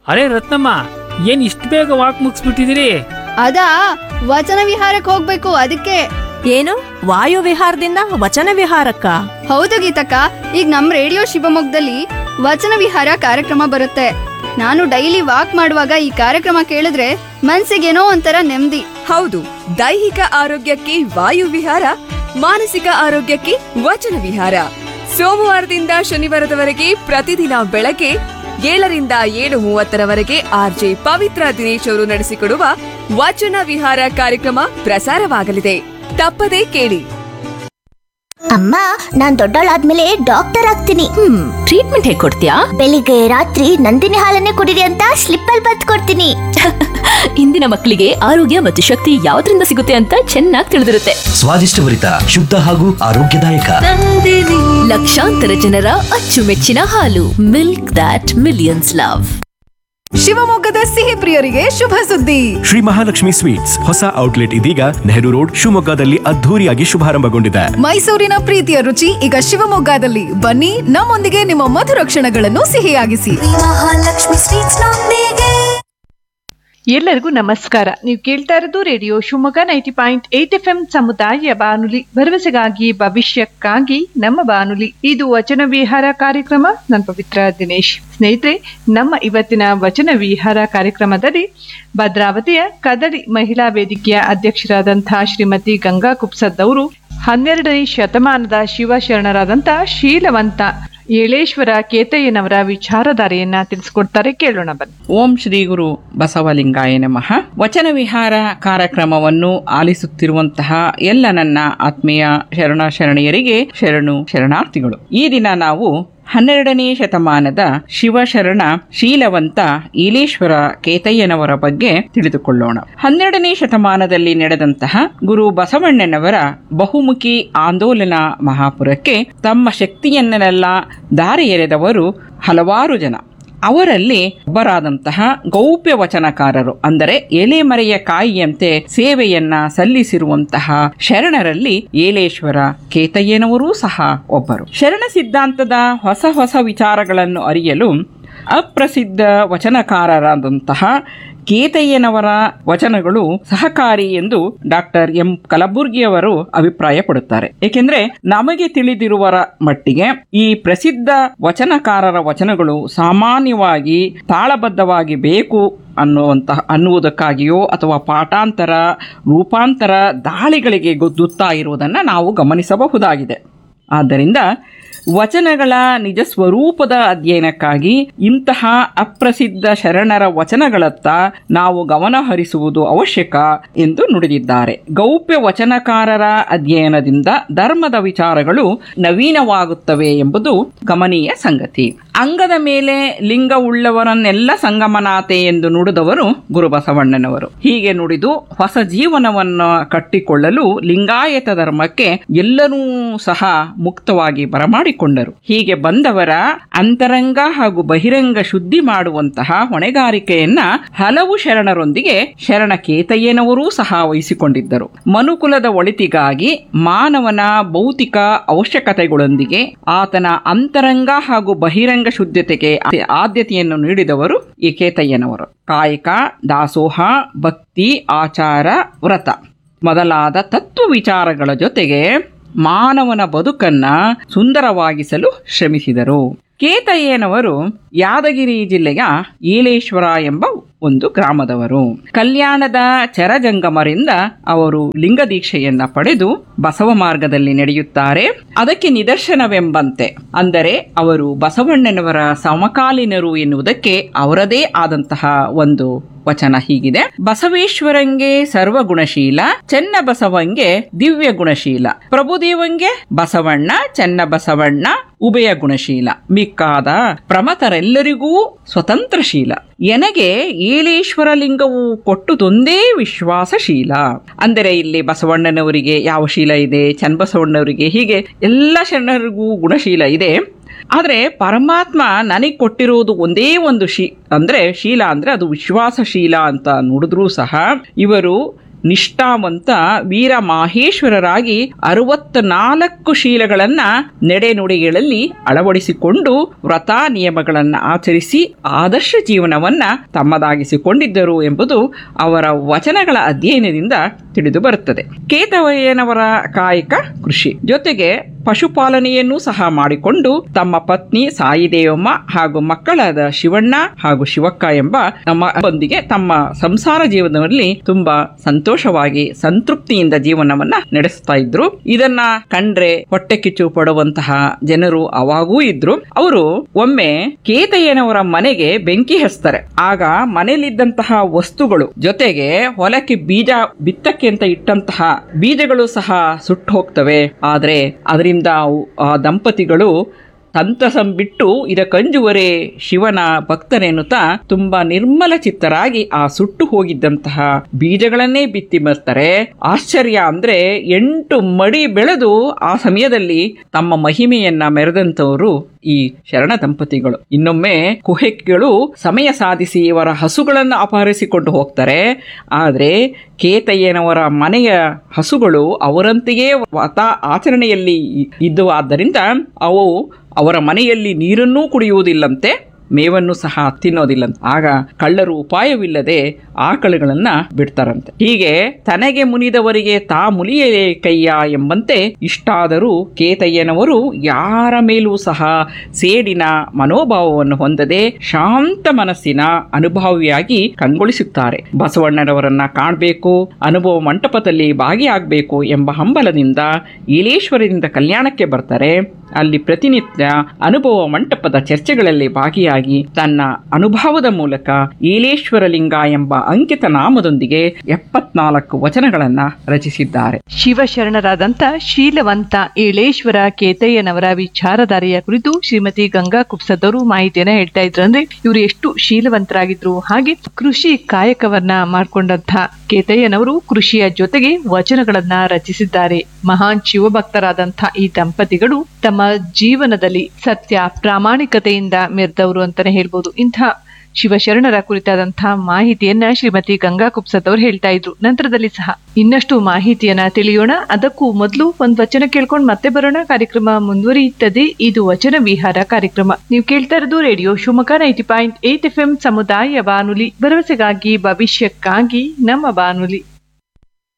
ಅರೆ ರತ್ನಮ್ಮ ಏನ್ ಇಷ್ಟು ಬೇಗ ವಾಕ್ ಮುಗಿಸ್ಬಿಟ್ಟಿದಿರಿ ಅದಾ ವಚನ ವಿಹಾರಕ್ಕೆ ಹೋಗ್ಬೇಕು ಅದಕ್ಕೆ ಏನು ವಾಯು ವಿಹಾರದಿಂದ ವಚನ ವಿಹಾರಕ್ಕ ಹೌದು ಗೀತಕ್ಕ ಈಗ ನಮ್ ರೇಡಿಯೋ ಶಿವಮೊಗ್ಗದಲ್ಲಿ ವಚನ ವಿಹಾರ ಕಾರ್ಯಕ್ರಮ ಬರುತ್ತೆ ನಾನು ಡೈಲಿ ವಾಕ್ ಮಾಡುವಾಗ ಈ ಕಾರ್ಯಕ್ರಮ ಕೇಳಿದ್ರೆ ಮನ್ಸಿಗೇನೋ ಒಂಥರ ನೆಮ್ಮದಿ ಹೌದು ದೈಹಿಕ ಆರೋಗ್ಯಕ್ಕೆ ವಾಯು ವಿಹಾರ ಮಾನಸಿಕ ಆರೋಗ್ಯಕ್ಕೆ ವಚನ ವಿಹಾರ ಸೋಮವಾರದಿಂದ ಶನಿವಾರದವರೆಗೆ ಪ್ರತಿದಿನ ಬೆಳಗ್ಗೆ ಏಳರಿಂದ ಏಳು ಮೂವತ್ತರವರೆಗೆ ಆರ್ಜೆ ಪವಿತ್ರ ದಿನೇಶ್ ಅವರು ನಡೆಸಿಕೊಡುವ ವಚನ ವಿಹಾರ ಕಾರ್ಯಕ್ರಮ ಪ್ರಸಾರವಾಗಲಿದೆ ತಪ್ಪದೇ ಕೇಳಿ ಅಮ್ಮ ನಾನ್ ದೊಡ್ಡವಳಾದ್ಮೇಲೆ ಡಾಕ್ಟರ್ ಆಗ್ತೀನಿ ಹ್ಮ್ ಟ್ರೀಟ್ಮೆಂಟ್ ಹೇಗ್ ಕೊಡ್ತೀಯಾ ಬೆಳಿಗ್ಗೆ ರಾತ್ರಿ ನಂದಿನಿ ಹಾಲನ್ನೇ ಕುಡಿರಿ ಅಂತ ಸ್ಲಿಪ್ ಅಲ್ಲಿ ಬತ್ ಕೊಡ್ತೀನಿ ಇಂದಿನ ಮಕ್ಕಳಿಗೆ ಆರೋಗ್ಯ ಮತ್ತು ಶಕ್ತಿ ಯಾವ್ದ್ರಿಂದ ಸಿಗುತ್ತೆ ಅಂತ ಚೆನ್ನಾಗಿ ತಿಳಿದಿರುತ್ತೆ ಸ್ವಾದಿಷ್ಟಭರಿತ ಶುದ್ಧ ಹಾಗೂ ಆರೋಗ್ಯದಾಯಕ ಲಕ್ಷಾಂತರ ಜನರ ಅಚ್ಚುಮೆಚ್ಚಿನ ಹಾಲು ಮಿಲ್ಕ್ ದಾಟ್ ಮಿಲಿಯನ್ಸ್ ಲವ್ ಶಿವಮೊಗ್ಗದ ಸಿಹಿ ಪ್ರಿಯರಿಗೆ ಶುಭ ಸುದ್ದಿ ಶ್ರೀ ಮಹಾಲಕ್ಷ್ಮಿ ಸ್ವೀಟ್ಸ್ ಹೊಸ ಔಟ್ಲೆಟ್ ಇದೀಗ ನೆಹರು ರೋಡ್ ಶಿವಮೊಗ್ಗದಲ್ಲಿ ಅದ್ಧೂರಿಯಾಗಿ ಶುಭಾರಂಭಗೊಂಡಿದೆ ಮೈಸೂರಿನ ಪ್ರೀತಿಯ ರುಚಿ ಈಗ ಶಿವಮೊಗ್ಗದಲ್ಲಿ ಬನ್ನಿ ನಮ್ಮೊಂದಿಗೆ ನಿಮ್ಮ ಮಧುರ ಕ್ಷಣಗಳನ್ನು ಸಿಹಿಯಾಗಿಸಿ ಎಲ್ಲರಿಗೂ ನಮಸ್ಕಾರ ನೀವು ಕೇಳ್ತಾ ಇರೋದು radio Shivamogga ninety point eight F M ಸಮುದಾಯ ಬಾನುಲಿ ಭರವಸೆಗಾಗಿ ಭವಿಷ್ಯಕ್ಕಾಗಿ ನಮ್ಮ ಬಾನುಲಿ ಇದು ವಚನ ವಿಹಾರ ಕಾರ್ಯಕ್ರಮ ನಾನು ಪವಿತ್ರ ದಿನೇಶ್ ಸ್ನೇಹಿತರೆ ನಮ್ಮ ಇವತ್ತಿನ ವಚನ ವಿಹಾರ ಕಾರ್ಯಕ್ರಮದಲ್ಲಿ ಭದ್ರಾವತಿಯ ಕದಳಿ ಮಹಿಳಾ ವೇದಿಕೆಯ ಅಧ್ಯಕ್ಷರಾದಂತಹ ಶ್ರೀಮತಿ ಗಂಗಾ ಕುಪ್ಸದ್ದವರು ಹನ್ನೆರಡನೇ ಶತಮಾನದ ಶಿವಶರಣರಾದಂಥ ಶೀಲವಂತ ಏಳೇಶ್ವರ ಕೇತಯ್ಯನವರ ವಿಚಾರಧಾರೆಯನ್ನ ತಿಳಿಸ್ಕೊಡ್ತಾರೆ ಕೇಳೋಣ ಬನ್ನಿ ಓಂ ಶ್ರೀ ಗುರು ಬಸವಲಿಂಗಾಯ ನಮಃ ವಚನ ವಿಹಾರ ಕಾರ್ಯಕ್ರಮವನ್ನು ಆಲಿಸುತ್ತಿರುವಂತಹ ಎಲ್ಲ ನನ್ನ ಆತ್ಮೀಯ ಶರಣ ಶರಣೆಯರಿಗೆ ಶರಣು ಶರಣಾರ್ಥಿಗಳು ಈ ದಿನ ನಾವು ಹನ್ನೆರಡನೇ ಶತಮಾನದ ಶಿವಶರಣ ಶೀಲವಂತ ಈಲೇಶ್ವರ ಕೇತಯ್ಯನವರ ಬಗ್ಗೆ ತಿಳಿದುಕೊಳ್ಳೋಣ ಹನ್ನೆರಡನೇ ಶತಮಾನದಲ್ಲಿ ನಡೆದಂತಹ ಗುರು ಬಸವಣ್ಣನವರ ಬಹುಮುಖಿ ಆಂದೋಲನ ಮಹಾಪುರಕ್ಕೆ ತಮ್ಮ ಶಕ್ತಿಯನ್ನೆಲ್ಲ ದಾರಿ ಎರೆದವರು ಹಲವಾರು ಜನ ಅವರಲ್ಲಿ ಒಬ್ಬರಾದಂತಹ ಗೌಪ್ಯ ವಚನಕಾರರು ಅಂದರೆ ಎಲೆಮರೆಯ ಕಾಯಿಯಂತೆ ಸೇವೆಯನ್ನ ಸಲ್ಲಿಸಿರುವಂತಹ ಶರಣರಲ್ಲಿ ಏಲೇಶ್ವರ ಕೇತಯ್ಯನವರೂ ಸಹ ಒಬ್ಬರು ಶರಣ ಸಿದ್ಧಾಂತದ ಹೊಸ ಹೊಸ ವಿಚಾರಗಳನ್ನು ಅರಿಯಲು ಅಪ್ರಸಿದ್ಧ ವಚನಕಾರರಾದಂತಹ ಕೇತಯ್ಯನವರ ವಚನಗಳು ಸಹಕಾರಿ ಎಂದು ಡಾಕ್ಟರ್ ಎಂ ಕಲಬುರ್ಗಿಯವರು ಅಭಿಪ್ರಾಯಪಡುತ್ತಾರೆ ಏಕೆಂದ್ರೆ ನಮಗೆ ತಿಳಿದಿರುವರ ಮಟ್ಟಿಗೆ ಈ ಪ್ರಸಿದ್ಧ ವಚನಕಾರರ ವಚನಗಳು ಸಾಮಾನ್ಯವಾಗಿ ತಾಳಬದ್ಧವಾಗಿ ಬೇಕು ಅನ್ನುವಂತಹ ಅನ್ನುವುದಕ್ಕಾಗಿಯೋ ಅಥವಾ ಪಾಠಾಂತರ ರೂಪಾಂತರ ದಾಳಿಗಳಿಗೆ ಗೊತ್ತುತ್ತಾ ಇರುವುದನ್ನು ನಾವು ಗಮನಿಸಬಹುದಾಗಿದೆ ಆದ್ದರಿಂದ ವಚನಗಳ ನಿಜ ಸ್ವರೂಪದ ಅಧ್ಯಯನಕ್ಕಾಗಿ ಇಂತಹ ಅಪ್ರಸಿದ್ಧ ಶರಣರ ವಚನಗಳತ್ತ ನಾವು ಗಮನ ಹರಿಸುವುದು ಅವಶ್ಯಕ ಎಂದು ನುಡಿದಿದ್ದಾರೆ ಗೌಪ್ಯ ವಚನಕಾರರ ಅಧ್ಯಯನದಿಂದ ಧರ್ಮದ ವಿಚಾರಗಳು ನವೀನವಾಗುತ್ತವೆ ಎಂಬುದು ಗಮನೀಯ ಸಂಗತಿ ಅಂಗದ ಮೇಲೆ ಲಿಂಗವುಳ್ಳವರನ್ನೆಲ್ಲ ಸಂಗಮನಾತೆ ಎಂದು ನುಡಿದವರು ಗುರುಬಸವಣ್ಣನವರು ಹೀಗೆ ನುಡಿದು ಹೊಸ ಜೀವನವನ್ನು ಕಟ್ಟಿಕೊಳ್ಳಲು ಲಿಂಗಾಯತ ಧರ್ಮಕ್ಕೆ ಎಲ್ಲರೂ ಸಹ ಮುಕ್ತವಾಗಿ ಬರಮಾಡಿಕೊಂಡರು ಹೀಗೆ ಬಂದವರ ಅಂತರಂಗ ಹಾಗೂ ಬಹಿರಂಗ ಶುದ್ಧಿ ಮಾಡುವಂತಹ ಹೊಣೆಗಾರಿಕೆಯನ್ನ ಹಲವು ಶರಣರೊಂದಿಗೆ ಶರಣ ಕೇತಯ್ಯನವರೂ ಸಹ ವಹಿಸಿಕೊಂಡಿದ್ದರು ಮನುಕುಲದ ಒಳಿತಿಗಾಗಿ ಮಾನವನ ಭೌತಿಕ ಅವಶ್ಯಕತೆಗಳೊಂದಿಗೆ ಆತನ ಅಂತರಂಗ ಹಾಗೂ ಬಹಿರಂಗ ಶುದ್ಧತೆಗೆ ಆದ್ಯತೆಯನ್ನು ನೀಡಿದವರು ಈ ಕೇತಯ್ಯನವರು ಕಾಯಕ ದಾಸೋಹ ಭಕ್ತಿ ಆಚಾರ ವ್ರತ ಮೊದಲಾದ ತತ್ವ ವಿಚಾರಗಳ ಜೊತೆಗೆ ಮಾನವನ ಬದುಕನ್ನ ಸುಂದರವಾಗಿಸಲು ಶ್ರಮಿಸಿದರು ಕೇತಯ್ಯನವರು ಯಾದಗಿರಿ ಜಿಲ್ಲೆಯ ಈಲೇಶ್ವರ ಎಂಬ ಒಂದು ಗ್ರಾಮದವರು ಕಲ್ಯಾಣದ ಚರಜಂಗಮರಿಂದ ಅವರು ಲಿಂಗ ದೀಕ್ಷೆಯನ್ನ ಪಡೆದು ಬಸವ ಮಾರ್ಗದಲ್ಲಿ ನಡೆಯುತ್ತಾರೆ ಅದಕ್ಕೆ ನಿದರ್ಶನವೆಂಬಂತೆ ಅಂದರೆ ಅವರು ಬಸವಣ್ಣನವರ ಸಮಕಾಲೀನರು ಎನ್ನುವುದಕ್ಕೆ ಅವರದೇ ಆದಂತಹ ಒಂದು ವಚನ ಹೀಗಿದೆ ಬಸವೇಶ್ವರಂಗೆ ಸರ್ವಗುಣಶೀಲ ಚೆನ್ನ ಬಸವಂಗೆ ದಿವ್ಯ ಗುಣಶೀಲ ಪ್ರಭುದೇವಂಗೆ ಬಸವಣ್ಣ ಚೆನ್ನ ಬಸವಣ್ಣ ಉಭಯ ಗುಣಶೀಲ ಮಿಕ್ಕಾದ ಪ್ರಮತರೆಲ್ಲರಿಗೂ ಸ್ವತಂತ್ರಶೀಲ ಎನಗೆ ಏಳೇಶ್ವರ ಲಿಂಗವು ಕೊಟ್ಟುದೊಂದೇ ವಿಶ್ವಾಸಶೀಲ ಅಂದರೆ ಇಲ್ಲಿ ಬಸವಣ್ಣನವರಿಗೆ ಯಾವ ಶೀಲ ಇದೆ ಚನ್ನಬಸವಣ್ಣವರಿಗೆ ಹೀಗೆ ಎಲ್ಲ ಶರಣರಿಗೂ ಗುಣಶೀಲ ಇದೆ ಆದರೆ ಪರಮಾತ್ಮ ನನಗೆ ಕೊಟ್ಟಿರುವುದು ಒಂದೇ ಒಂದು ಶೀ ಅಂದರೆ ಶೀಲ ಅಂದರೆ ಅದು ವಿಶ್ವಾಸಶೀಲ ಅಂತ ನೋಡಿದ್ರೂ ಸಹ ಇವರು ನಿಷ್ಠಾವಂತ ವೀರ ಮಾಹೇಶ್ವರರಾಗಿ ಅರವತ್ತ ನಾಲ್ಕು ಶೀಲಗಳನ್ನ ನಡೆನುಡಿಗಳಲ್ಲಿ ಅಳವಡಿಸಿಕೊಂಡು ವ್ರತ ನಿಯಮಗಳನ್ನ ಆಚರಿಸಿ ಆದರ್ಶ ಜೀವನವನ್ನ ತಮ್ಮದಾಗಿಸಿಕೊಂಡಿದ್ದರು ಎಂಬುದು ಅವರ ವಚನಗಳ ಅಧ್ಯಯನದಿಂದ ತಿಳಿದು ಬರುತ್ತದೆ ಕೇತವಯ್ಯನವರ ಕಾಯಕ ಕೃಷಿ ಜೊತೆಗೆ ಪಶುಪಾಲನೆಯನ್ನೂ ಸಹ ಮಾಡಿಕೊಂಡು ತಮ್ಮ ಪತ್ನಿ ಸಾಯಿದೇವಮ್ಮ ಹಾಗೂ ಮಕ್ಕಳಾದ ಶಿವಣ್ಣ ಹಾಗೂ ಶಿವಕ್ಕ ಎಂಬ ನಮ್ಮ ಬಂದಿಗೆ ತಮ್ಮ ಸಂಸಾರ ಜೀವನದಲ್ಲಿ ತುಂಬಾ ಸಂತೋಷವಾಗಿ ಸಂತೃಪ್ತಿಯಿಂದ ಜೀವನವನ್ನ ನಡೆಸ್ತಾ ಇದ್ರು ಇದನ್ನ ಕಂಡ್ರೆ ಹೊಟ್ಟೆ ಕಿಚ್ಚು ಪಡುವಂತಹ ಜನರು ಅವಾಗೂ ಇದ್ರು ಅವರು ಒಮ್ಮೆ ಕೇತಯ್ಯನವರ ಮನೆಗೆ ಬೆಂಕಿ ಹಚ್ತಾರೆ ಆಗ ಮನೆಯಲ್ಲಿದ್ದಂತಹ ವಸ್ತುಗಳು ಜೊತೆಗೆ ಹೊಲಕ್ಕೆ ಬೀಜ ಬಿತ್ತಕ್ಕೆ ಅಂತ ಇಟ್ಟಂತಹ ಬೀಜಗಳು ಸಹ ಸುಟ್ಟು ಹೋಗ್ತವೆ ಆದ್ರೆ ಅದರಿಂದ ಅವು- ಆ ದಂಪತಿಗಳು ಸಂತಸಂ ಬಿಟ್ಟು ಇದ ಕಂಜುವರೆ ಶಿವನ ಭಕ್ತರೆನ್ನುತ್ತಾ ತುಂಬಾ ನಿರ್ಮಲ ಚಿತ್ತರಾಗಿ ಆ ಸುಟ್ಟು ಹೋಗಿದ್ದಂತಹ ಬೀಜಗಳನ್ನೇ ಬಿತ್ತಿ ಬರ್ತಾರೆ ಆಶ್ಚರ್ಯ ಅಂದ್ರೆ ಎಂಟು ಮಡಿ ಬೆಳೆದು ಆ ಸಮಯದಲ್ಲಿ ತಮ್ಮ ಮಹಿಮೆಯನ್ನ ಮೆರೆದಂತವರು ಈ ಶರಣ ದಂಪತಿಗಳು ಇನ್ನೊಮ್ಮೆ ಕುಹೆಕ್ಗಳು ಸಮಯ ಸಾಧಿಸಿ ಇವರ ಹಸುಗಳನ್ನು ಅಪಹರಿಸಿಕೊಂಡು ಹೋಗ್ತಾರೆ ಆದರೆ ಕೇತಯ್ಯನವರ ಮನೆಯ ಹಸುಗಳು ಅವರಂತೆಯೇ ವ್ರತ ಆಚರಣೆಯಲ್ಲಿ ಇದ್ದವು ಆದ್ದರಿಂದ ಅವು ಅವರ ಮನೆಯಲ್ಲಿ ನೀರನ್ನೂ ಕುಡಿಯುವುದಿಲ್ಲಂತೆ ಮೇವನ್ನು ಸಹ ತಿನ್ನೋದಿಲ್ಲ ಆಗ ಕಳ್ಳರು ಉಪಾಯವಿಲ್ಲದೆ ಆಕಳುಗಳನ್ನ ಬಿಡ್ತಾರಂತೆ ಹೀಗೆ ತನಗೆ ಮುನಿದವರಿಗೆ ತಾ ಮುಲಿಯಲೇ ಕಯ್ಯ ಎಂಬಂತೆ ಇಷ್ಟಾದರೂ ಕೇತಯ್ಯನವರು ಯಾರ ಮೇಲೂ ಸಹ ಸೇಡಿನ ಮನೋಭಾವವನ್ನು ಹೊಂದದೆ ಶಾಂತ ಮನಸ್ಸಿನ ಅನುಭವಿಯಾಗಿ ಕಂಗೊಳಿಸುತ್ತಾರೆ ಬಸವಣ್ಣನವರನ್ನ ಕಾಣಬೇಕು ಅನುಭವ ಮಂಟಪದಲ್ಲಿ ಭಾಗಿಯಾಗಬೇಕು ಎಂಬ ಹಂಬಲದಿಂದ ಈಲೇಶ್ವರದಿಂದ ಕಲ್ಯಾಣಕ್ಕೆ ಬರ್ತಾರೆ ಅಲ್ಲಿ ಪ್ರತಿನಿತ್ಯ ಅನುಭವ ಮಂಟಪದ ಚರ್ಚೆಗಳಲ್ಲಿ ಭಾಗಿಯಾಗಿ ತನ್ನ ಅನುಭವದ ಮೂಲಕ ಈಲೇಶ್ವರ ಲಿಂಗ ಎಂಬ ಅಂಕಿತ ನಾಮದೊಂದಿಗೆ ಎಪ್ಪತ್ನಾಲ್ಕು ವಚನಗಳನ್ನ ರಚಿಸಿದ್ದಾರೆ ಶಿವಶರಣರಾದಂಥ ಶೀಲವಂತ ಏಳೇಶ್ವರ ಕೇತಯ್ಯನವರ ವಿಚಾರಧಾರೆಯ ಕುರಿತು ಶ್ರೀಮತಿ ಗಂಗಾ ಕುಪ್ಸದವರು ಮಾಹಿತಿಯನ್ನ ಹೇಳ್ತಾ ಇದ್ರು ಅಂದ್ರೆ ಇವರು ಎಷ್ಟು ಶೀಲವಂತರಾಗಿದ್ರು ಹಾಗೆ ಕೃಷಿ ಕಾಯಕವನ್ನ ಮಾಡ್ಕೊಂಡಂತ ಕೇತಯ್ಯನವರು ಕೃಷಿಯ ಜೊತೆಗೆ ವಚನಗಳನ್ನ ರಚಿಸಿದ್ದಾರೆ ಮಹಾನ್ ಶಿವಭಕ್ತರಾದಂಥ ಈ ದಂಪತಿಗಳು ತಮ್ಮ ಜೀವನದಲ್ಲಿ ಸತ್ಯ ಪ್ರಾಮಾಣಿಕತೆಯಿಂದ ಮೆರೆದವರು ಅಂತಾನೆ ಹೇಳ್ಬೋದು ಇಂಥ ಶಿವಶರಣರ ಕುರಿತಾದಂತಹ ಮಾಹಿತಿಯನ್ನ ಶ್ರೀಮತಿ ಗಂಗಾ ಕುಪ್ಸತ್ ಅವರು ಹೇಳ್ತಾ ಇದ್ರು ನಂತರದಲ್ಲಿ ಸಹ ಇನ್ನಷ್ಟು ಮಾಹಿತಿಯನ್ನ ತಿಳಿಯೋಣ ಅದಕ್ಕೂ ಮೊದಲು ಒಂದ್ ವಚನ ಕೇಳ್ಕೊಂಡು ಮತ್ತೆ ಬರೋಣ ಕಾರ್ಯಕ್ರಮ ಮುಂದುವರಿಯುತ್ತದೆ ಇದು ವಚನ ವಿಹಾರ ಕಾರ್ಯಕ್ರಮ ನೀವು ಕೇಳ್ತಾ ಇರೋದು radio Shivamogga ninety point eight F M ಸಮುದಾಯ ಬಾನುಲಿ ಭರವಸೆಗಾಗಿ ಭವಿಷ್ಯಕ್ಕಾಗಿ ನಮ್ಮ ಬಾನುಲಿ